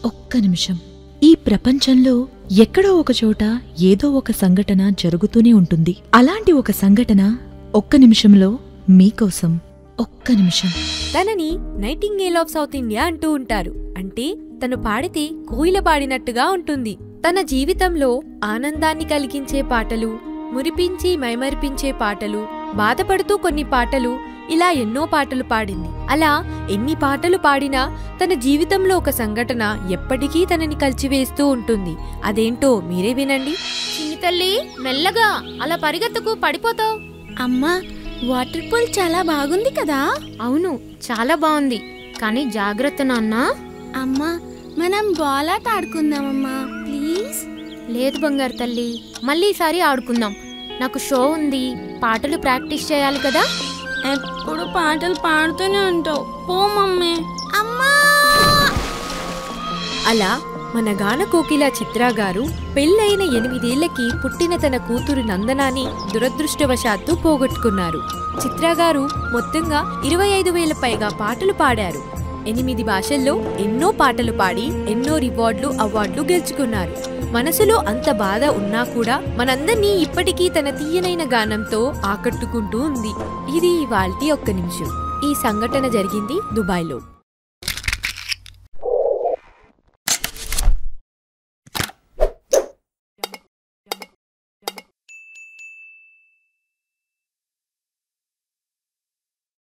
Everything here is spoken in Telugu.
ఒక్క నిమిషం ఈ ప్రపంచంలో ఎక్కడో ఒక చోట ఏదో ఒక సంఘటన జరుగుతూనే ఉంటుంది అలాంటి ఒక సంఘటన ఒక్క నిమిషంలో మీకోసం ఒక్క నిమిషం తనని నైటింగేల్ ఆఫ్ సౌత్ ఇండియా అంటూ ఉంటారు అంటే తను పాడితే కోయిల పాడినట్టుగా ఉంటుంది తన జీవితంలో ఆనందాన్ని కలిగించే పాటలు మురిపించి మైమరిపించే పాటలు బాధపడుతూ కొన్ని పాటలు ఇలా ఎన్నో పాటలు పాడింది అలా ఎన్ని పాటలు పాడినా తన జీవితంలో ఒక సంఘటన ఎప్పటికీ తనని కలిచివేస్తూ ఉంటుంది అదేంటో మీరే వినండి చిన్ని తల్లి మెల్లగా అలా పరిగెత్తకు పడిపోతావు అమ్మా వాటర్ పూల్ చాలా బాగుంది కదా అవును చాలా బాగుంది కానీ జాగ్రత్త నాన్న అమ్మా మనం బాల్ ఆట ఆడుకుందామమ్మా ప్లీజ్ లేదు బంగారు తల్లి మళ్ళీ ఈసారి ఆడుకుందాం నాకు షో ఉంది పాటలు ప్రాక్టీస్ చేయాలి కదా ఎప్పుడు పాటలు పాడుతూనే ఉంటావు పో మమ్మీ అమ్మా అలా మన గాన కోకిల చిత్రా గారు పెళ్ళైన ఎనిమిదేళ్లకి పుట్టిన తన కూతురు నందనాని దురదృష్టవశాత్తు పోగొట్టుకున్నారు చిత్రా గారు మొత్తంగా ఇరవై ఐదు వేల పైగా పాటలు పాడారు ఎనిమిది భాషల్లో ఎన్నో పాటలు పాడి ఎన్నో రివార్డులు అవార్డులు గెలుచుకున్నారు మనసులో అంత బాధ ఉన్నా కూడా మనందర్నీ ఇప్పటికీ తన తీయనైన గానంతో ఆకట్టుకుంటూ ఉంది ఇది ఇవాల్టి ఒక్క నిమిషం ఈ సంఘటన జరిగింది దుబాయ్లో